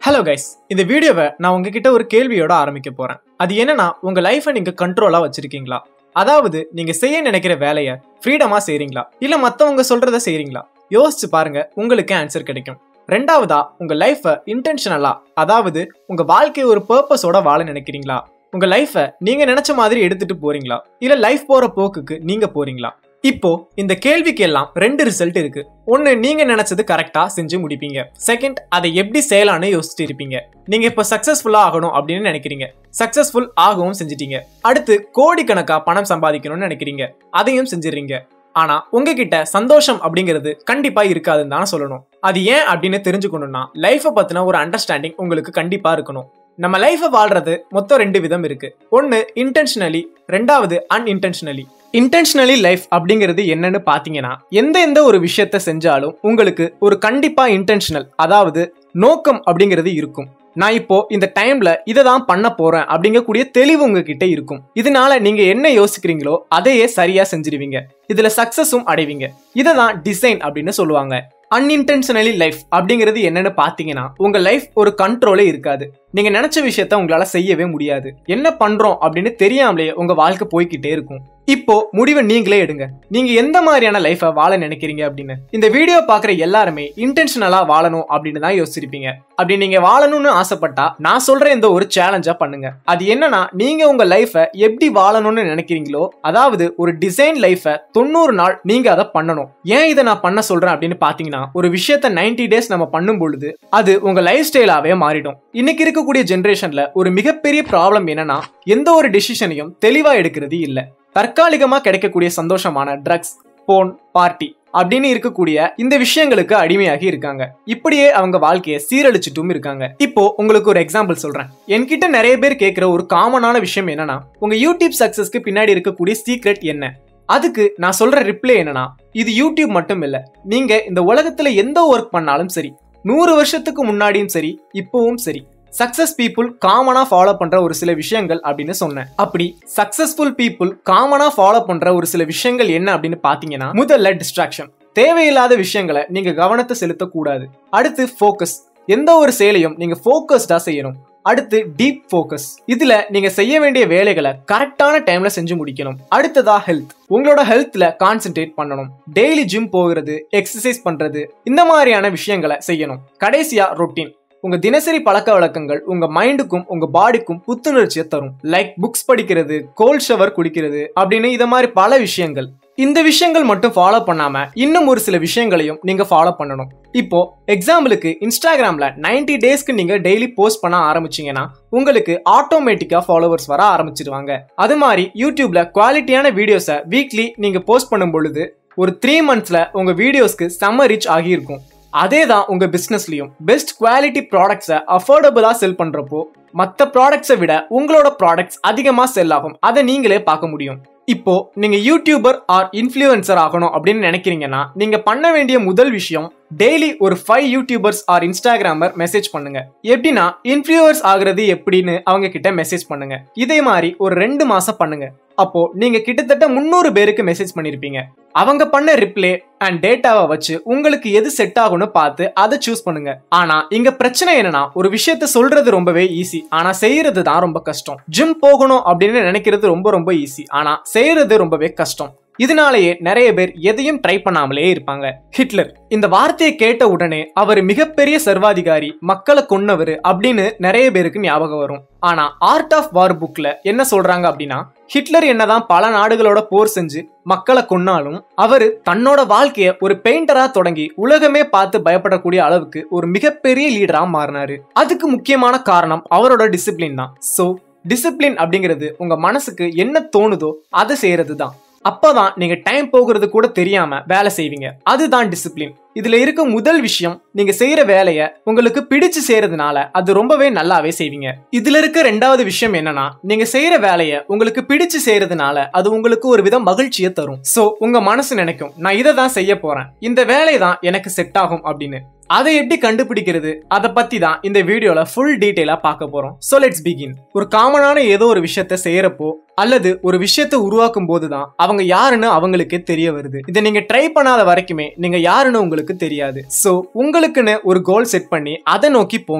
hello guys இந்த வீடியோவை நான் உங்ககிட்ட ஒரு கேள்வியோட ஆரம்பிக்க போறேன் அது என்னன்னா உங்க லைஃபை நீங்க கண்ட்ரோலா வச்சிருக்கீங்களா அதாவது நீங்க செய்ய நினைக்கிற வேலையை ஃப்ரீடமா செய்றீங்களா இல்ல மத்தவங்க சொல்றத செய்றீங்களா யோசிச்சு பாருங்க உங்களுக்கு ஆன்சர் கிடைக்கும் ரெண்டாவதா உங்க லைஃபை இன்டென்ஷனலா அதாவது உங்க வாழ்க்கையை ஒரு பர்பஸோட வாழ நினைக்கிறீங்களா உங்க லைஃபை நீங்க நினைச்ச மாதிரி எடுத்துட்டு போறீங்களா இல்ல லைஃப் போற போக்குக்கு நீங்க போறீங்களா இப்போ இந்த கேள்விக்கு எல்லாம் ரெண்டு ரிசல்ட் இருக்கு ஒன்னு நீங்க நினைச்சது கரெக்டா செஞ்சு முடிப்பீங்க செகண்ட் அதை எப்படி செய்யலாம்னு யோசிச்சுட்டு இருப்பீங்க நீங்க இப்போ சக்சஸ்ஃபுல்லா ஆகணும் அப்படின்னு நினைக்கிறீங்க சக்சஸ்ஃபுல் ஆகவும் செஞ்சிட்டீங்க அடுத்து கோடிக்கணக்கா பணம் சம்பாதிக்கணும்னு நினைக்கிறீங்க அதையும் செஞ்சிடுறீங்க ஆனா உங்ககிட்ட சந்தோஷம் அப்படிங்கிறது கண்டிப்பா இருக்காதுன்னு தான் சொல்லணும் அது ஏன் அப்படின்னு தெரிஞ்சுக்கணும்னா லைஃபை பத்தின ஒரு அண்டர்ஸ்டாண்டிங் உங்களுக்கு கண்டிப்பா இருக்கணும் நம்ம லைஃபை வாழ்றது மொத்தம் ரெண்டு விதம் இருக்கு ஒன்னு இன்டென்ஷனலி ரெண்டாவது அன்இன்டென்ஷனலி இன்டென்ஷனலி லைஃப் அப்படிங்கிறது என்னன்னு பாத்தீங்கன்னா எந்த எந்த ஒரு விஷயத்த செஞ்சாலும் உங்களுக்கு ஒரு கண்டிப்பா இன்டென்ஷனல் அதாவது நோக்கம் அப்படிங்கிறது இருக்கும் நான் இப்போ இந்த டைம்ல இதை தான் பண்ண போறேன் அப்படிங்கக்கூடிய தெளிவு உங்ககிட்ட இருக்கும் இதனால நீங்க என்ன யோசிக்கிறீங்களோ அதையே சரியா செஞ்சிருவீங்க இதுல சக்சஸும் அடைவீங்க இதை தான் டிசைன் அப்படின்னு சொல்லுவாங்க அன்இன்டென்ஷனலி லைஃப் அப்படிங்கிறது என்னன்னு பாத்தீங்கன்னா உங்க லைஃப் ஒரு கண்ட்ரோலே இருக்காது நீங்க நினைச்ச விஷயத்த உங்களால செய்யவே முடியாது என்ன பண்றோம் அப்படின்னு தெரியாமலே உங்க வாழ்க்கை போய்கிட்டே இருக்கும் இப்போ முடிவை நீங்களே எடுங்க நீங்க எந்த மாதிரியான லைஃபை வாழ நினைக்கிறீங்க அப்படின்னு இந்த வீடியோ பாக்குற எல்லாருமே இன்டென்ஷனலா வாழணும் அப்படின்னு தான் யோசிச்சிருப்பீங்க அப்படி நீங்க வாழணும்னு ஆசைப்பட்டா நான் சொல்ற இந்த ஒரு சேலஞ்சா பண்ணுங்க அது என்னன்னா நீங்க உங்க லைஃபை எப்படி வாழணும்னு நினைக்கிறீங்களோ அதாவது ஒரு டிசைன் லைஃபை தொண்ணூறு நாள் நீங்க அதை பண்ணணும் ஏன் இதை நான் பண்ண சொல்றேன் அப்படின்னு பாத்தீங்கன்னா ஒரு விஷயத்த நைன்டி டேஸ் நம்ம பண்ணும் பொழுது அது உங்க லைஃப் ஸ்டைலாவே மாறிடும் இன்னைக்கு இருக்கக்கூடிய ஜென்ரேஷன்ல ஒரு மிகப்பெரிய ப்ராப்ளம் என்னன்னா எந்த ஒரு டிசிஷனையும் தெளிவா எடுக்கிறது இல்ல தற்காலிகமா கிடைக்கக்கூடிய சந்தோஷமான ட்ரக்ஸ் போன் பார்ட்டி அப்படின்னு இருக்கக்கூடிய இந்த விஷயங்களுக்கு அடிமையாகி இருக்காங்க இப்படியே அவங்க வாழ்க்கையை சீரழிச்சிட்டும் இருக்காங்க இப்போ உங்களுக்கு ஒரு எக்ஸாம்பிள் சொல்றேன் என்கிட்ட நிறைய பேர் கேட்கிற ஒரு காமனான விஷயம் என்னன்னா உங்க யூடியூப் சக்சஸ்க்கு பின்னாடி இருக்கக்கூடிய சீக்ரெட் என்ன அதுக்கு நான் சொல்ற ரிப்ளை என்னன்னா இது யூடியூப் மட்டும் இல்ல நீங்க இந்த உலகத்துல எந்த ஒர்க் பண்ணாலும் சரி நூறு வருஷத்துக்கு முன்னாடியும் சரி இப்பவும் சரி சக்சஸ் பீப்புள் காமனா ஃபாலோ பண்ற ஒரு சில விஷயங்கள் அப்படின்னு சொன்னேன் அப்படி சக்சஸ்ஃபுல் பீப்புள் காமனா ஃபாலோ பண்ற ஒரு சில விஷயங்கள் என்ன அப்படின்னு பாத்தீங்கன்னா முதல்ல டிஸ்ட்ராக்ஷன் தேவையில்லாத விஷயங்களை நீங்க கவனத்தை செலுத்தக்கூடாது அடுத்து ஃபோக்கஸ் எந்த ஒரு செயலையும் நீங்க ஃபோக்கஸ்டா செய்யணும் அடுத்து டீப் ஃபோக்கஸ் இதுல நீங்க செய்ய வேண்டிய வேலைகளை கரெக்டான டைம்ல செஞ்சு முடிக்கணும் அடுத்ததா ஹெல்த் உங்களோட ஹெல்த்ல கான்சென்ட்ரேட் பண்ணணும் டெய்லி ஜிம் போகிறது எக்ஸசைஸ் பண்றது இந்த மாதிரியான விஷயங்களை செய்யணும் கடைசியா ரொட்டீன் உங்க தினசரி பழக்க வழக்கங்கள் உங்க மைண்டுக்கும் உங்க பாடிக்கும் புத்துணர்ச்சியை தரும் லைக் புக்ஸ் படிக்கிறது கோல்ட் ஷவர் குடிக்கிறது அப்படின்னு இத மாதிரி பல விஷயங்கள் இந்த விஷயங்கள் மட்டும் ஃபாலோ பண்ணாம இன்னும் ஒரு சில விஷயங்களையும் நீங்க ஃபாலோ பண்ணணும் இப்போ எக்ஸாம்பிளுக்கு இன்ஸ்டாகிராம்ல நைன்டி டேஸ்க்கு நீங்க டெய்லி போஸ்ட் பண்ண ஆரம்பிச்சீங்கன்னா உங்களுக்கு ஆட்டோமேட்டிக்கா ஃபாலோவர்ஸ் வர ஆரம்பிச்சிருவாங்க அது மாதிரி யூடியூப்ல குவாலிட்டியான வீடியோஸை வீக்லி நீங்க போஸ்ட் பண்ணும் பொழுது ஒரு த்ரீ மந்த்ஸ்ல உங்க வீடியோஸ்க்கு செம்ம ரீச் ஆகியிருக்கும் அதே தான் உங்க பிசினஸ்லயும் பெஸ்ட் குவாலிட்டி ப்ராடக்ட்ஸை அஃபோர்டபுளா செல் பண்றப்போ மற்ற ப்ராடக்ட்ஸை விட உங்களோட ப்ராடக்ட்ஸ் அதிகமா செல் ஆகும் அதை நீங்களே பார்க்க முடியும் இப்போ நீங்க யூடியூபர் ஆர் இன்ஃப்ளூயன்சர் ஆகணும் அப்படின்னு நினைக்கிறீங்கன்னா நீங்க பண்ண வேண்டிய முதல் விஷயம் டெய்லி ஒரு five YouTubers or Instagrammer message பண்ணுங்க எப்படின்னா இன்ஃப்ளூயர்ஸ் ஆகுறது எப்படின்னு அவங்க கிட்ட மெசேஜ் பண்ணுங்க இதே மாதிரி ஒரு ரெண்டு மாசம் பண்ணுங்க அப்போ நீங்க கிட்டத்தட்ட முந்நூறு பேருக்கு மெசேஜ் பண்ணிருப்பீங்க அவங்க பண்ண ரிப்ளே அண்ட் டேட்டாவை வச்சு உங்களுக்கு எது செட் ஆகும்னு பார்த்து அதை சூஸ் பண்ணுங்க ஆனா இங்க பிரச்சனை என்னன்னா ஒரு விஷயத்த சொல்றது ரொம்பவே ஈஸி ஆனா செய்யறது தான் ரொம்ப கஷ்டம் ஜிம் போகணும் அப்படின்னு நினைக்கிறது ரொம்ப ரொம்ப ஈஸி ஆனா செய்யறது ரொம்பவே கஷ்டம் இதனாலேயே நிறைய பேர் எதையும் ட்ரை பண்ணாமலே இருப்பாங்க ஹிட்லர் இந்த வார்த்தையை கேட்ட உடனே அவர் மிகப்பெரிய சர்வாதிகாரி மக்களை கொன்னவர் அப்படின்னு நிறைய பேருக்கு ஞாபகம் வரும் ஆனா ஆர்ட் ஆஃப் வார் புக்ல என்ன சொல்றாங்க அப்படின்னா ஹிட்லர் என்னதான் பல நாடுகளோட போர் செஞ்சு மக்களை கொன்னாலும் அவரு தன்னோட வாழ்க்கைய ஒரு பெயிண்டரா தொடங்கி உலகமே பார்த்து பயப்படக்கூடிய அளவுக்கு ஒரு மிகப்பெரிய லீடரா மாறினாரு அதுக்கு முக்கியமான காரணம் அவரோட டிசிப்ளின் தான் சோ டிசிப்ளின் அப்படிங்கிறது உங்க மனசுக்கு என்ன தோணுதோ அதை செய்யறது தான் அப்பதான் நீங்க டைம் போகிறது கூட தெரியாம வேலை செய்வீங்க அதுதான் டிசிப்ளின் இதுல இருக்க முதல் விஷயம் நீங்க செய்யற வேலைய உங்களுக்கு பிடிச்சு செய்யறதுனால அது ரொம்பவே நல்லாவே செய்வீங்க இதுல இருக்க ரெண்டாவது விஷயம் என்னன்னா நீங்க செய்யற வேலைய உங்களுக்கு பிடிச்சு செய்யறதுனால அது உங்களுக்கு ஒரு விதம் மகிழ்ச்சியை தரும் சோ உங்க மனசு நினைக்கும் நான் இதை தான் செய்ய போறேன் இந்த வேலை தான் எனக்கு செட் ஆகும் அப்படின்னு அதை எப்படி கண்டுபிடிக்கிறது அதை பத்தி தான் இந்த வீடியோல ஃபுல் டீடைலா பார்க்க போறோம் சோ லெட்ஸ் பிகின் ஒரு காமனான ஏதோ ஒரு விஷயத்த செய்யறப்போ அல்லது ஒரு விஷயத்தை உருவாக்கும் போதுதான் அவங்க யாருன்னு அவங்களுக்கே தெரிய வருது இதை நீங்க ட்ரை பண்ணாத வரைக்குமே நீங்க யாருன்னு உங்களுக்கு தெரியாது சோ உங்களுக்குன்னு ஒரு கோல் செட் பண்ணி அதை நோக்கி போங்க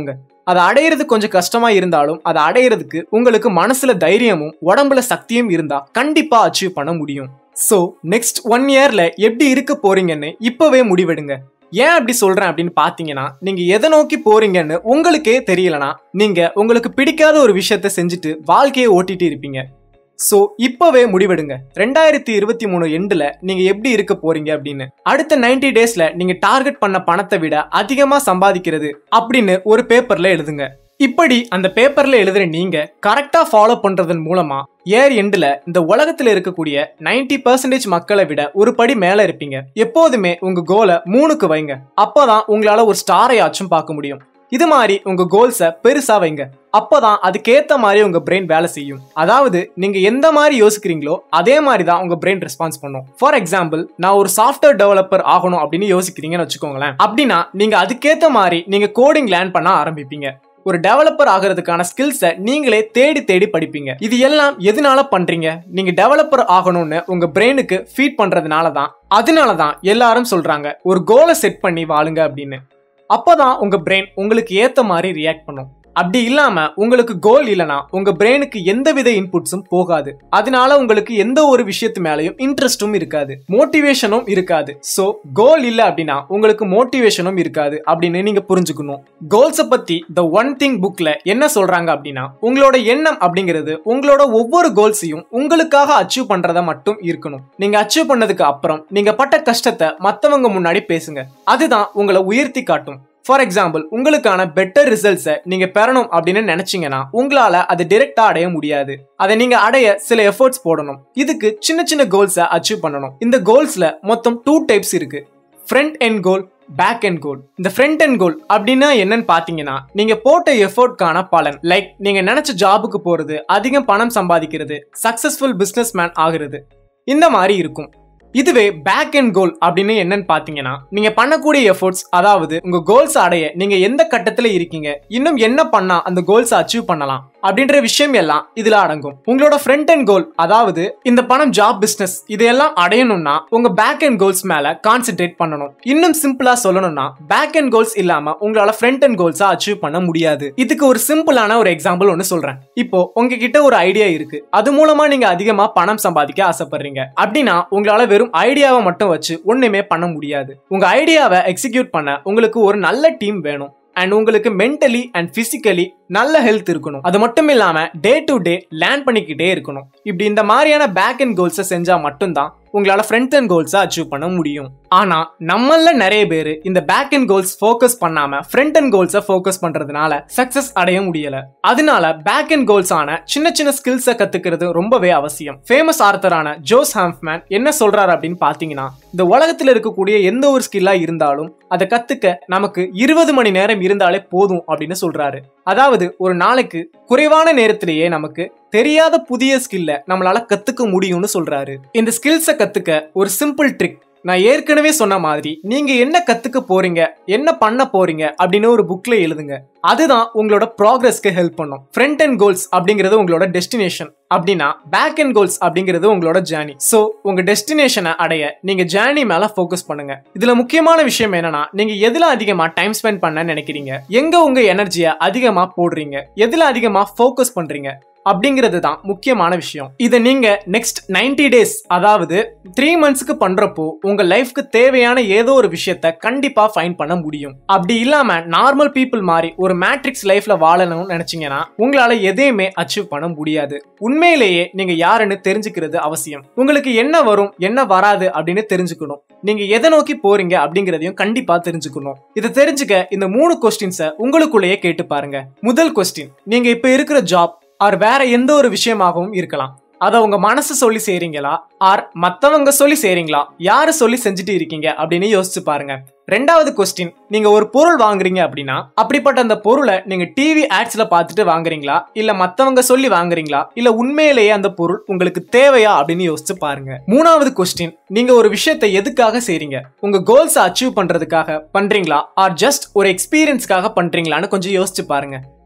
அதை அடையிறது கொஞ்சம் கஷ்டமா இருந்தாலும் அதை அடையிறதுக்கு உங்களுக்கு மனசுல தைரியமும் உடம்புல சக்தியும் இருந்தா கண்டிப்பா அச்சீவ் பண்ண முடியும் ஸோ நெக்ஸ்ட் ஒன் இயர்ல எப்படி இருக்க போறீங்கன்னு இப்பவே முடிவெடுங்க ஏன் அப்படி சொல்றேன் அப்படின்னு பாத்தீங்கன்னா நீங்க எதை நோக்கி போறீங்கன்னு உங்களுக்கே தெரியலனா நீங்க உங்களுக்கு பிடிக்காத ஒரு விஷயத்த செஞ்சுட்டு வாழ்க்கையை ஓட்டிட்டு இருப்பீங்க ஸோ இப்பவே முடிவெடுங்க ரெண்டாயிரத்தி இருபத்தி மூணு எண்டுல நீங்க எப்படி இருக்க போறீங்க அப்படின்னு அடுத்த 90 டேஸ்ல நீங்க டார்கெட் பண்ண பணத்தை விட அதிகமா சம்பாதிக்கிறது அப்படின்னு ஒரு பேப்பர்ல எழுதுங்க இப்படி அந்த பேப்பர்ல எழுதுற நீங்க கரெக்டா ஃபாலோ பண்றதன் மூலமா ஏர் எண்டுல இந்த உலகத்துல இருக்கக்கூடிய 90% பர்சன்டேஜ் மக்களை விட ஒரு படி மேல இருப்பீங்க எப்போதுமே உங்க கோலை மூணுக்கு வைங்க அப்பதான் உங்களால ஒரு ஸ்டாரையாச்சும் பார்க்க முடியும் இது மாதிரி உங்க கோல்ஸை பெருசா வைங்க அப்பதான் அதுக்கேத்த மாதிரி உங்க பிரெயின் வேலை செய்யும் அதாவது நீங்க எந்த மாதிரி யோசிக்கிறீங்களோ அதே மாதிரி தான் உங்க பிரெயின் ரெஸ்பான்ஸ் பண்ணும் ஃபார் எக்ஸாம்பிள் நான் ஒரு சாஃப்ட்வேர் டெவலப்பர் ஆகணும் அப்படின்னு யோசிக்கிறீங்கன்னு வச்சுக்கோங்களேன் அப்படின்னா நீங்க அதுக்கேத்த மாதிரி நீங்க கோடிங் லேர்ன் பண்ண ஆரம்பிப்பீங்க ஒரு டெவலப்பர் ஆகிறதுக்கான ஸ்கில்ஸை நீங்களே தேடி தேடி படிப்பீங்க இது எல்லாம் எதனால பண்றீங்க நீங்க டெவலப்பர் ஆகணும்னு உங்க பிரெயினுக்கு ஃபீட் பண்றதுனால தான் அதனால தான் எல்லாரும் சொல்றாங்க ஒரு கோலை செட் பண்ணி வாழுங்க அப்படின்னு அப்பதான் உங்க பிரெயின் உங்களுக்கு ஏத்த மாதிரி ரியாக்ட் பண்ணும் அப்படி இல்லாம உங்களுக்கு கோல் இல்லனா உங்க பிரெயினுக்கு எந்தவித இன்புட்ஸும் போகாது அதனால உங்களுக்கு எந்த ஒரு விஷயத்து மேலயும் இன்ட்ரெஸ்டும் இருக்காது மோட்டிவேஷனும் இருக்காது சோ கோல் இல்ல அப்படின்னா உங்களுக்கு மோட்டிவேஷனும் இருக்காது அப்படின்னு நீங்க புரிஞ்சுக்கணும் கோல்ஸை பத்தி த ஒன் திங் புக்ல என்ன சொல்றாங்க அப்படின்னா உங்களோட எண்ணம் அப்படிங்கிறது உங்களோட ஒவ்வொரு கோல்ஸையும் உங்களுக்காக அச்சீவ் பண்றத மட்டும் இருக்கணும் நீங்க அச்சீவ் பண்ணதுக்கு அப்புறம் நீங்க பட்ட கஷ்டத்தை மத்தவங்க முன்னாடி பேசுங்க அதுதான் உங்களை உயர்த்தி காட்டும் ஃபார் எக்ஸாம்பிள் உங்களுக்கான பெட்டர் ரிசல்ட்ஸை நீங்க பெறணும் அப்படின்னு நினைச்சீங்கன்னா உங்களால அது டிரெக்டா அடைய முடியாது அதை நீங்க அடைய சில எஃபர்ட்ஸ் போடணும் இதுக்கு சின்ன சின்ன கோல்ஸை அச்சீவ் பண்ணணும் இந்த கோல்ஸ்ல மொத்தம் டூ டைப்ஸ் இருக்கு front end goal back end goal இந்த ஃப்ரண்ட் எண்ட் கோல் அப்படின்னா என்னன்னு பாத்தீங்கன்னா நீங்க போட்ட எஃபோர்ட்கான பலன் லைக் நீங்க நினைச்ச ஜாபுக்கு போறது அதிகம் பணம் சம்பாதிக்கிறது சக்சஸ்ஃபுல் பிசினஸ் மேன் ஆகுறது இந்த மாதிரி இருக்கும் இதுவே பேக் அண்ட் கோல் அப்படின்னு என்னன்னு பாத்தீங்கன்னா நீங்க பண்ணக்கூடிய எஃபோர்ட்ஸ் அதாவது உங்க கோல்ஸ் அடைய நீங்க எந்த கட்டத்துல இருக்கீங்க இன்னும் என்ன பண்ணா அந்த கோல்ஸ் அச்சீவ் பண்ணலாம் அப்படின்ற விஷயம் எல்லாம் இதுல அடங்கும் உங்களோட ஃப்ரண்ட் அண்ட் கோல் அதாவது இந்த பணம் ஜாப் பிசினஸ் இதெல்லாம் அடையணும்னா உங்க பேக் அண்ட் கோல்ஸ் மேல கான்சென்ட்ரேட் பண்ணணும் இன்னும் சிம்பிளா சொல்லணும்னா பேக் அண்ட் கோல்ஸ் இல்லாம உங்களால ஃப்ரண்ட் அண்ட் கோல்ஸா அச்சீவ் பண்ண முடியாது இதுக்கு ஒரு சிம்பிளான ஒரு எக்ஸாம்பிள் ஒன்னு சொல்றேன் இப்போ உங்ககிட்ட ஒரு ஐடியா இருக்கு அது மூலமா நீங்க அதிகமா பணம் சம்பாதிக்க ஆசைப்படுறீங்க அப்படின்னா உங்களால வெறும் ஐடியாவை மட்டும் வச்சு ஒண்ணுமே பண்ண முடியாது உங்க ஐடியாவை எக்ஸிக்யூட் பண்ண உங்களுக்கு ஒரு நல்ல டீம் வேணும் அண்ட் உங்களுக்கு மென்டலி அண்ட் பிசிக்கலி நல்ல ஹெல்த் இருக்கணும் அது மட்டும் இல்லாம டே டு டே லேர்ன் பண்ணிக்கிட்டே இருக்கணும் இப்படி இந்த மாதிரியான பேக் அண்ட் கோல்ஸை செஞ்சா மட்டும்தான் உங்களால ஃப்ரண்ட் அண்ட் கோல்ஸை அச்சீவ் பண்ண முடியும் ஆனா நம்மள நிறைய பேர் இந்த பேக் அண்ட் கோல்ஸ் ஃபோக்கஸ் பண்ணாம ஃப்ரண்ட் அண்ட் கோல்ஸை ஃபோக்கஸ் பண்றதுனால சக்சஸ் அடைய முடியல அதனால பேக் அண்ட் கோல்ஸ் ஆன சின்ன சின்ன ஸ்கில்ஸை கத்துக்கிறது ரொம்பவே அவசியம் ஃபேமஸ் ஆர்த்தரான ஜோஸ் ஹாம்ஃப்மேன் என்ன சொல்றாரு அப்படின்னு பாத்தீங்கன்னா இந்த உலகத்துல இருக்கக்கூடிய எந்த ஒரு ஸ்கில்லா இருந்தாலும் அதை கத்துக்க நமக்கு இருபது மணி நேரம் இருந்தாலே போதும் அப்படின்னு சொல்றாரு அதாவது ஒரு நாளைக்கு குறைவான நேரத்திலேயே நமக்கு தெரியாத புதிய ஸ்கில்ல நம்மளால கத்துக்க முடியும்னு சொல்றாரு இந்த ஸ்கில்ஸை கத்துக்க ஒரு சிம்பிள் ட்ரிக் நான் ஏற்கனவே சொன்ன மாதிரி நீங்க என்ன கத்துக்க போறீங்க என்ன பண்ண போறீங்க அப்படின்னு ஒரு புக்ல எழுதுங்க அதுதான் உங்களோட ப்ராக்ரஸ்க்கு ஹெல்ப் பண்ணும் ஃப்ரண்ட் அண்ட் கோல்ஸ் அப்படிங்கிறது உங்களோட டெஸ்டினேஷன் அப்படின்னா பேக் அண்ட் கோல்ஸ் அப்படிங்கிறது உங்களோட ஜேர்னி ஸோ உங்க டெஸ்டினேஷனை அடைய நீங்க ஜேர்னி மேல ஃபோக்கஸ் பண்ணுங்க இதுல முக்கியமான விஷயம் என்னன்னா நீங்க எதுல அதிகமா டைம் ஸ்பெண்ட் பண்ண நினைக்கிறீங்க எங்க உங்க எனர்ஜியை அதிகமா போடுறீங்க எதுல அதிகமா ஃபோக்கஸ் பண்றீங்க அப்படிங்கிறது தான் முக்கியமான விஷயம் இதை நீங்க நெக்ஸ்ட் 90 டேஸ் அதாவது த்ரீ மந்த்ஸ்க்கு பண்றப்போ உங்க லைஃப்க்கு தேவையான ஏதோ ஒரு விஷயத்த கண்டிப்பா ஃபைன் பண்ண முடியும் அப்படி இல்லாம நார்மல் பீப்புள் மாதிரி ஒரு மேட்ரிக்ஸ் லைஃப்ல வாழணும்னு நினைச்சீங்கன்னா உங்களால எதையுமே அச்சீவ் பண்ண முடியாது உண்மையிலேயே நீங்க யாருன்னு தெரிஞ்சுக்கிறது அவசியம் உங்களுக்கு என்ன வரும் என்ன வராது அப்படின்னு தெரிஞ்சுக்கணும் நீங்க எதை நோக்கி போறீங்க அப்படிங்கறதையும் கண்டிப்பா தெரிஞ்சுக்கணும் இதை தெரிஞ்சுக்க இந்த மூணு கொஸ்டின்ஸை உங்களுக்குள்ளேயே கேட்டு பாருங்க முதல் கொஸ்டின் நீங்க இப்ப இருக்கிற ஜாப் ஆர் வேற எந்த ஒரு விஷயமாகவும் இருக்கலாம் அதை உங்க மனசு சொல்லி செய்றீங்களா ஆர் மத்தவங்க சொல்லி செய்றீங்களா யாரு சொல்லி செஞ்சுட்டு இருக்கீங்க அப்படின்னு யோசிச்சு பாருங்க ரெண்டாவது கொஸ்டின் நீங்க ஒரு பொருள் வாங்குறீங்க அப்படின்னா அப்படிப்பட்ட அந்த பொருளை நீங்க டிவி ஆட்ஸ்ல பார்த்துட்டு வாங்குறீங்களா இல்ல மத்தவங்க சொல்லி வாங்குறீங்களா இல்ல உண்மையிலேயே அந்த பொருள் உங்களுக்கு தேவையா அப்படின்னு யோசிச்சு பாருங்க மூணாவது கொஸ்டின் நீங்க ஒரு விஷயத்தை எதுக்காக செய்றீங்க உங்க கோல்ஸ் அச்சீவ் பண்றதுக்காக பண்றீங்களா ஆர் ஜஸ்ட் ஒரு எக்ஸ்பீரியன்ஸ்க்காக பண்றீங்களான்னு கொஞ்சம் யோசிச்சு பாருங்க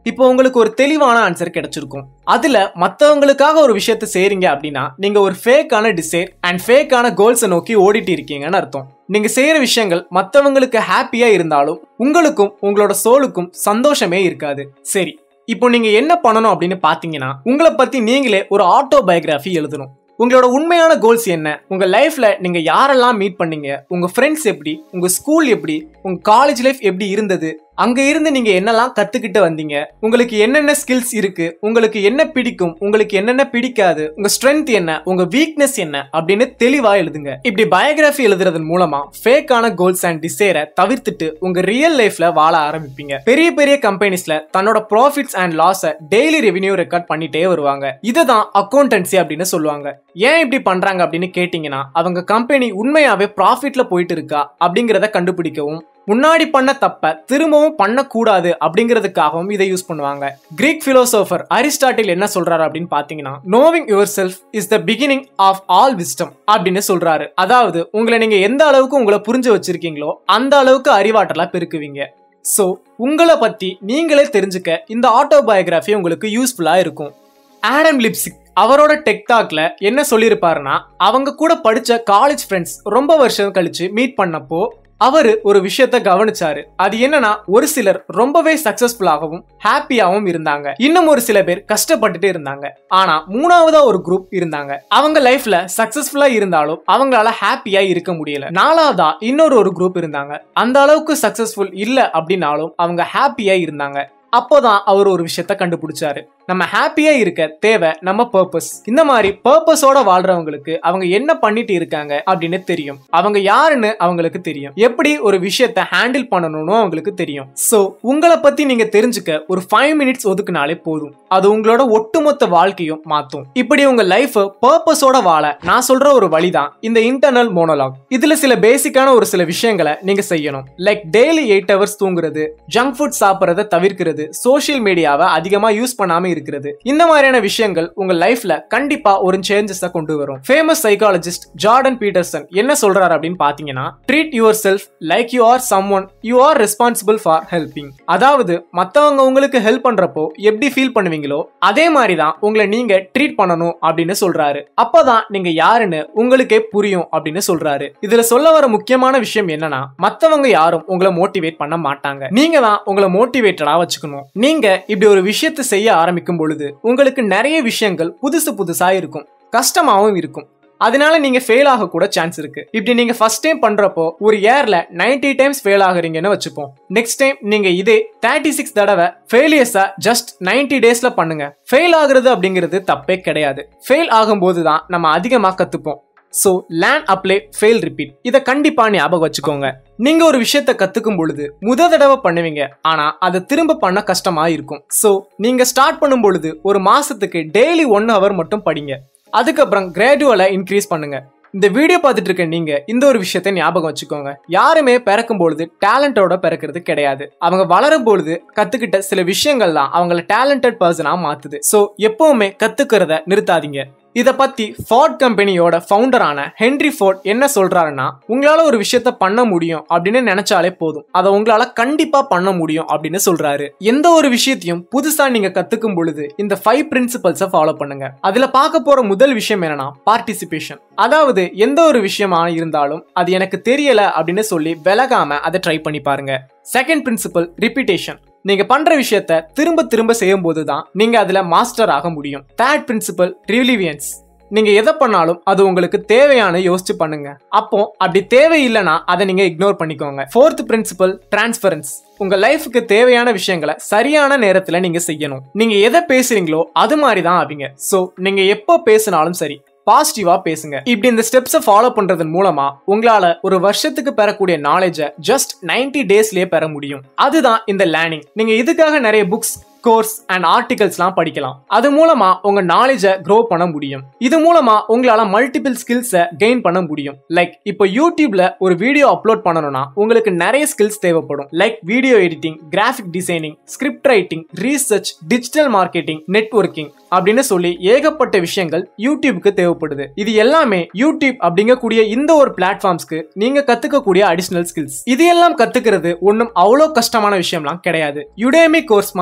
இப்போ உங்களுக்கு ஒரு தெளிவான ஆன்சர் கிடைச்சிருக்கும் அதுல மத்தவங்களுக்காக ஒரு விஷயத்த செய்றீங்க அப்படின்னா நீங்க ஒரு ஃபேக்கான டிசைர் அண்ட் ஃபேக்கான கோல்ஸை நோக்கி ஓடிட்டு இருக்கீங்கன்னு அர்த்தம் நீங்க செய்யற விஷயங்கள் மத்தவங்களுக்கு ஹாப்பியா இருந்தாலும் உங்களுக்கும் உங்களோட சோலுக்கும் சந்தோஷமே இருக்காது சரி இப்போ நீங்க என்ன பண்ணணும் அப்படின்னு பாத்தீங்கன்னா உங்களை பத்தி நீங்களே ஒரு ஆட்டோ பயோகிராஃபி எழுதணும் உங்களோட உண்மையான கோல்ஸ் என்ன உங்க லைஃப்ல நீங்க யாரெல்லாம் மீட் பண்ணீங்க உங்க ஃப்ரெண்ட்ஸ் எப்படி உங்க ஸ்கூல் எப்படி உங்க காலேஜ் லைஃப் எப்படி இருந்தது அங்க இருந்து நீங்க என்னெல்லாம் கத்துக்கிட்டு வந்தீங்க உங்களுக்கு என்னென்ன ஸ்கில்ஸ் இருக்கு உங்களுக்கு என்ன பிடிக்கும் உங்களுக்கு என்னென்ன பிடிக்காது உங்க ஸ்ட்ரென்த் என்ன உங்க வீக்னஸ் என்ன அப்படின்னு தெளிவா எழுதுங்க இப்படி பயோகிராஃபி எழுதுறதன் மூலமா ஃபேக்கான கோல்ஸ் அண்ட் டிசைரை தவிர்த்துட்டு உங்க ரியல் லைஃப்ல வாழ ஆரம்பிப்பீங்க பெரிய பெரிய கம்பெனிஸ்ல தன்னோட ப்ராஃபிட்ஸ் அண்ட் லாஸை டெய்லி ரெவென்யூ ரெக்கார்ட் பண்ணிட்டே வருவாங்க இதுதான் அக்கௌண்டன்சி அப்படின்னு சொல்லுவாங்க ஏன் இப்படி பண்றாங்க அப்படின்னு கேட்டீங்கன்னா அவங்க கம்பெனி உண்மையாவே ப்ராஃபிட்ல போயிட்டு இருக்கா அப்படிங்கறத கண்டுபிடிக்கவும் முன்னாடி பண்ண தப்ப திரும்பவும் பண்ணக்கூடாது அப்படிங்கிறதுக்காகவும் இதை யூஸ் பண்ணுவாங்க கிரீக் பிலோசோஃபர் அரிஸ்டாட்டில் என்ன சொல்றாரு அப்படின்னு பாத்தீங்கன்னா knowing yourself is the beginning of all wisdom அப்படின்னு சொல்றாரு அதாவது உங்களை நீங்க எந்த அளவுக்கு உங்களை புரிஞ்சு வச்சிருக்கீங்களோ அந்த அளவுக்கு அறிவாற்றலா பெருக்குவீங்க ஸோ உங்களை பத்தி நீங்களே தெரிஞ்சுக்க இந்த ஆட்டோபயோகிராஃபி உங்களுக்கு யூஸ்ஃபுல்லா இருக்கும் ஆடம் லிப்சிக் அவரோட டெக்டாக்ல என்ன சொல்லியிருப்பாருன்னா அவங்க கூட படிச்ச காலேஜ் ஃப்ரெண்ட்ஸ் ரொம்ப வருஷம் கழிச்சு மீட் பண்ணப்போ அவரு ஒரு விஷயத்த கவனிச்சாரு அது என்னன்னா ஒரு சிலர் ரொம்பவே சக்சஸ்ஃபுல்லாகவும் ஹாப்பியாவும் இருந்தாங்க இன்னும் ஒரு சில பேர் கஷ்டப்பட்டுட்டு இருந்தாங்க ஆனா மூணாவதா ஒரு குரூப் இருந்தாங்க அவங்க லைஃப்ல சக்சஸ்ஃபுல்லா இருந்தாலும் அவங்களால ஹாப்பியா இருக்க முடியல நாலாவதா இன்னொரு ஒரு குரூப் இருந்தாங்க அந்த அளவுக்கு சக்சஸ்ஃபுல் இல்ல அப்படின்னாலும் அவங்க ஹாப்பியா இருந்தாங்க அப்போதான் அவர் ஒரு விஷயத்த கண்டுபிடிச்சாரு நம்ம ஹாப்பியா இருக்க தேவை நம்ம பர்பஸ் இந்த மாதிரி பர்பஸோட வாழ்றவங்களுக்கு அவங்க என்ன பண்ணிட்டு இருக்காங்க அப்படின்னு தெரியும் அவங்க யாருன்னு அவங்களுக்கு தெரியும் எப்படி ஒரு விஷயத்த ஹேண்டில் பண்ணணும்னு அவங்களுக்கு தெரியும் சோ உங்களை பத்தி நீங்க தெரிஞ்சுக்க ஒரு ஃபைவ் மினிட்ஸ் ஒதுக்குனாலே போதும் அது உங்களோட ஒட்டுமொத்த வாழ்க்கையும் மாத்தும் இப்படி உங்க லைஃப் பர்பஸோட வாழ நான் சொல்ற ஒரு வழிதான் இந்த இன்டர்னல் மோனோலாக் இதுல சில பேசிக்கான ஒரு சில விஷயங்களை நீங்க செய்யணும் லைக் டெய்லி எயிட் ஹவர்ஸ் தூங்குறது ஜங்க் ஃபுட் சாப்பிட்றத தவிர்க்கிறது சோஷியல் மீடியாவை அதிகமா யூஸ் பண்ணாம இருக்கிறது இந்த மாதிரியான விஷயங்கள் உங்க லைஃப்ல கண்டிப்பா ஒரு சேஞ்சஸ் கொண்டு வரும் ஃபேமஸ் சைக்காலஜிஸ்ட் ஜார்டன் பீட்டர்சன் என்ன சொல்றாரு அப்படின்னு பாத்தீங்கன்னா treat yourself like you are someone you are responsible for helping அதாவது மத்தவங்க உங்களுக்கு ஹெல்ப் பண்றப்போ எப்படி ஃபீல் பண்ணுவீங்களோ அதே மாதிரி தான் உங்களை நீங்க ட்ரீட் பண்ணணும் அப்படின்னு சொல்றாரு அப்பதான் நீங்க யாருன்னு உங்களுக்கே புரியும் அப்படின்னு சொல்றாரு இதுல சொல்ல வர முக்கியமான விஷயம் என்னன்னா மத்தவங்க யாரும் உங்களை மோட்டிவேட் பண்ண மாட்டாங்க நீங்க தான் உங்களை மோட்டிவேட்டடா வச்சுக்கணும் நீங்க இப்படி ஒரு விஷயத்தை செய்ய ஆரம்பிக்கும் பொழுது உங்களுக்கு நிறைய விஷயங்கள் புதுசு புதுசா இருக்கும் கஷ்டமாவும் இருக்கும் அதனால நீங்க ஃபெயில் ஆக கூட சான்ஸ் இருக்கு இப்படி நீங்க ஃபர்ஸ்ட் டைம் பண்றப்போ ஒரு இயர்ல 90 டைம்ஸ் ஃபெயில் ஆகுறீங்கன்னு வச்சுப்போம் நெக்ஸ்ட் டைம் நீங்க இதே தேர்ட்டி சிக்ஸ் தடவை ஃபெயிலியர்ஸை ஜஸ்ட் 90 டேஸ்ல பண்ணுங்க ஃபெயில் ஆகுறது அப்படிங்கிறது தப்பே கிடையாது ஃபெயில் ஆகும்போது தான் நம்ம அதிகமா கத்துப்போம் so learn apply fail repeat இதை கண்டிப்பா ஞாபகம் வச்சுக்கோங்க நீங்க ஒரு விஷயத்த கத்துக்கும் பொழுது முத தடவை பண்ணுவீங்க ஆனா அதை திரும்ப பண்ண கஷ்டமா இருக்கும் ஸோ நீங்க ஸ்டார்ட் பண்ணும் பொழுது ஒரு மாசத்துக்கு டெய்லி ஒன் ஹவர் மட்டும் படிங்க அதுக்கப்புறம் கிராஜுவலா இன்க்ரீஸ் பண்ணுங்க இந்த வீடியோ பார்த்துட்டு இருக்க நீங்க இந்த ஒரு விஷயத்தை ஞாபகம் வச்சுக்கோங்க யாருமே பிறக்கும் பொழுது டேலண்டோட பிறக்கிறது கிடையாது அவங்க வளரும் பொழுது கத்துக்கிட்ட சில விஷயங்கள் தான் அவங்கள டேலண்டட் பர்சனா மாத்துது ஸோ எப்பவுமே கத்துக்கிறத நிறுத்தாதீங்க இத பத்தி ஃபார்ட் கம்பெனியோட ஃபவுண்டரான ஹென்ரி ஃபோர்ட் என்ன சொல்றாருன்னா உங்களால ஒரு விஷயத்த பண்ண முடியும் அப்படின்னு நினைச்சாலே போதும் அதை உங்களால கண்டிப்பா பண்ண முடியும் அப்படின்னு சொல்றாரு எந்த ஒரு விஷயத்தையும் புதுசா நீங்க கத்துக்கும் பொழுது இந்த ஃபைவ் பிரின்சிபல்ஸை ஃபாலோ பண்ணுங்க அதுல பார்க்க போற முதல் விஷயம் என்னன்னா பார்ட்டிசிபேஷன் அதாவது எந்த ஒரு விஷயமா இருந்தாலும் அது எனக்கு தெரியல அப்படின்னு சொல்லி விலகாம அதை ட்ரை பண்ணி பாருங்க செகண்ட் பிரின்சிபல் ரிப்பீட்டேஷன் நீங்க பண்ற விஷயத்த திரும்ப திரும்ப செய்யும் போது தான் நீங்க அதுல மாஸ்டர் ஆக முடியும் தேர்ட் பிரின்சிபல் ரிலிவியன்ஸ் நீங்க எதை பண்ணாலும் அது உங்களுக்கு தேவையான யோசிச்சு பண்ணுங்க அப்போ அப்படி தேவையில்லைன்னா அதை நீங்க இக்னோர் பண்ணிக்கோங்க ஃபோர்த் பிரின்சிபல் டிரான்ஸ்பரன்ஸ் உங்க லைஃபுக்கு தேவையான விஷயங்களை சரியான நேரத்துல நீங்க செய்யணும் நீங்க எதை பேசுறீங்களோ அது மாதிரி தான் ஆவீங்க சோ நீங்க எப்போ பேசினாலும் சரி பாசிட்டிவா பேசுங்க இப்படி இந்த ஸ்டெப்ஸை ஃபாலோ பண்றதன் மூலமா உங்களால ஒரு வருஷத்துக்கு பெறக்கூடிய நாலேஜை ஜஸ்ட் 90 டேஸ்லயே பெற முடியும் அதுதான் இந்த லேர்னிங் நீங்க இதுக்காக நிறைய புக்ஸ் கோர்ஸ் அண்ட் ஆர்டிகல்ஸ்லாம் படிக்கலாம் அது மூலமா உங்க நாலேஜை க்ரோ பண்ண முடியும் இது மூலமா உங்களால மல்டிபிள் ஸ்கில்ஸை கெயின் பண்ண முடியும் லைக் இப்போ யூடியூப்ல ஒரு வீடியோ அப்லோட் பண்ணணும்னா உங்களுக்கு நிறைய ஸ்கில்ஸ் தேவைப்படும் like video editing graphic designing script writing research digital marketing networking அப்படின்னு சொல்லி ஏகப்பட்ட விஷயங்கள் யூடியூப்க்கு தேவைப்படுது இது எல்லாமே யூடியூப் அப்படிங்கக்கூடிய இந்த ஒரு பிளாட்ஃபார்ம்ஸ்க்கு நீங்க கத்துக்கக்கூடிய அடிஷனல் ஸ்கில்ஸ் இது எல்லாம் கத்துக்கிறது ஒன்றும் அவ்வளோ கஷ்டமான விஷயம்லாம் கிடையாது யுடேமி கோர்ஸ் மாதிரியான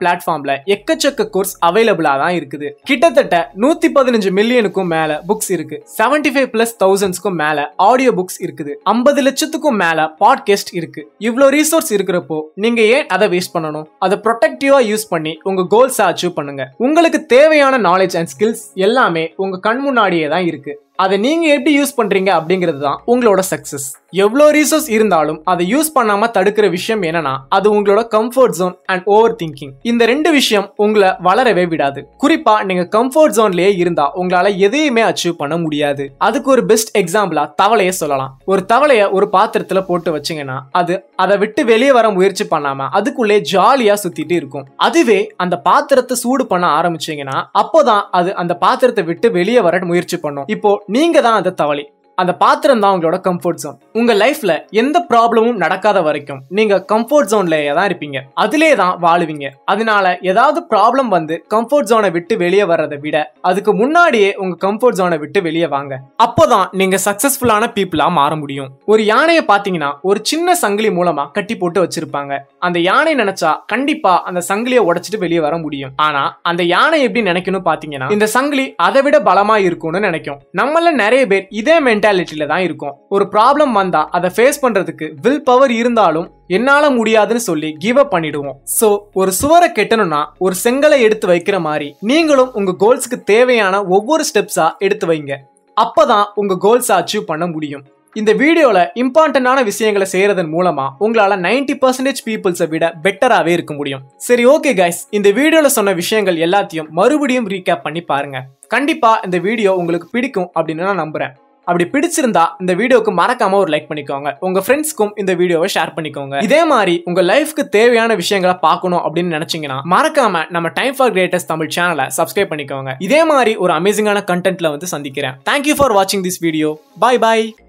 பிளாட்ஃபார்ம்ல எக்கச்சக்க கோர்ஸ் அவைலபிளா தான் இருக்குது கிட்டத்தட்ட நூத்தி பதினஞ்சு மில்லியனுக்கும் மேல புக்ஸ் இருக்கு செவன்டி ஃபைவ் பிளஸ் தௌசண்ட்ஸ்க்கும் மேல ஆடியோ புக்ஸ் இருக்குது ஐம்பது லட்சத்துக்கும் மேல பாட்காஸ்ட் இருக்கு இவ்வளோ ரிசோர்ஸ் இருக்கிறப்போ நீங்க ஏன் அதை வேஸ்ட் பண்ணணும் அதை ப்ரொடெக்டிவா யூஸ் பண்ணி உங்க கோல்ஸை அச்சீவ் பண்ணுங்க உங்களுக்கு தேவையான நாலேஜ் அண்ட் ஸ்கில்ஸ் எல்லாமே உங்க கண் முன்னாடியே தான் இருக்கு அதை நீங்க எப்படி யூஸ் பண்றீங்க அப்படிங்கிறது தான் உங்களோட சக்சஸ் எவ்வளோ ரிசோர்ஸ் இருந்தாலும் அதை யூஸ் பண்ணாம தடுக்கிற விஷயம் என்னன்னா அது உங்களோட comfort zone and overthinking இந்த ரெண்டு விஷயம் உங்களை வளரவே விடாது குறிப்பா நீங்க கம்ஃபர்ட் ஜோன்லயே இருந்தா உங்களால எதையுமே அச்சீவ் பண்ண முடியாது அதுக்கு ஒரு பெஸ்ட் எக்ஸாம்பிளா தவளைய சொல்லலாம் ஒரு தவளைய ஒரு பாத்திரத்துல போட்டு வச்சீங்கன்னா அது அதை விட்டு வெளியே வர முயற்சி பண்ணாம அதுக்குள்ளே ஜாலியா சுத்திட்டு இருக்கும் அதுவே அந்த பாத்திரத்தை சூடு பண்ண ஆரம்பிச்சீங்கன்னா அப்போதான் அது அந்த பாத்திரத்தை விட்டு வெளியே வர முயற்சி பண்ணும் இப்போ நீங்க தான் அந்த தவளை அந்த பாத்திரம் தான் உங்களோட கம்ஃபர்ட் ஜோன் உங்க லைஃப்ல எந்த ப்ராப்ளமும் நடக்காத வரைக்கும் நீங்க கம்ஃபர்ட் ஜோன்லயே தான் இருப்பீங்க அதிலே தான் வாழுவீங்க அதனால ஏதாவது ப்ராப்ளம் வந்து கம்ஃபர்ட் ஜோனை விட்டு வெளியே வர்றதை விட அதுக்கு முன்னாடியே உங்க கம்ஃபர்ட் ஜோனை விட்டு வெளியே வாங்க அப்போதான் நீங்க சக்சஸ்ஃபுல்லான பீப்புளா மாற முடியும் ஒரு யானையை பாத்தீங்கன்னா ஒரு சின்ன சங்கிலி மூலமா கட்டி போட்டு வச்சிருப்பாங்க அந்த யானை நினைச்சா கண்டிப்பா அந்த சங்கிலியை உடைச்சிட்டு வெளியே வர முடியும் ஆனா அந்த யானை எப்படி நினைக்கணும் பாத்தீங்கன்னா இந்த சங்கிலி அதை விட பலமா இருக்கும்னு நினைக்கும் நம்மள நிறைய பேர் இதே மென்டாலிட்டியில தான் இருக்கும் ஒரு ப்ராப்ளம் வந்தா அதை ஃபேஸ் பண்றதுக்கு வில் பவர் இருந்தாலும் என்னால முடியாதுன்னு சொல்லி கிவ் அப் பண்ணிடுவோம் சோ ஒரு சுவரை கெட்டணும்னா ஒரு செங்கலை எடுத்து வைக்கிற மாதிரி நீங்களும் உங்க கோல்ஸ்க்கு தேவையான ஒவ்வொரு ஸ்டெப்ஸா எடுத்து வைங்க அப்பதான் உங்க கோல்ஸை அச்சீவ் பண்ண முடியும் இந்த வீடியோல இம்பார்ட்டன்டான விஷயங்களை செய்யறதன் மூலமா உங்களால 90% பர்சன்டேஜ் பீப்புள்ஸை விட பெட்டராகவே இருக்க முடியும் சரி ஓகே கைஸ் இந்த வீடியோல சொன்ன விஷயங்கள் எல்லாத்தையும் மறுபடியும் ரீகேப் பண்ணி பாருங்க கண்டிப்பா இந்த வீடியோ உங்களுக்கு பிடிக்கும் அப்படின்னு நான் நம்புறேன் அப்படி பிடிச்சிருந்தா இந்த வீடியோக்கு மறக்காம ஒரு லைக் பண்ணிக்கோங்க உங்க ஃப்ரெண்ட்ஸ்க்கும் இந்த வீடியோவை ஷேர் பண்ணிக்கோங்க இதே மாதிரி உங்க லைஃப்க்கு தேவையான விஷயங்களை பார்க்கணும் அப்படின்னு நினைச்சீங்கன்னா மறக்காம நம்ம டைம் ஃபார் கிரேட்டஸ்ட் தமிழ் சேனலை சப்ஸ்கிரைப் பண்ணிக்கோங்க இதே மாதிரி ஒரு அமேசிங்கான கண்டென்ட்ல வந்து சந்திக்கிறேன் தேங்க்யூ ஃபார் வாட்சிங் திஸ் வீடியோ பாய் பாய்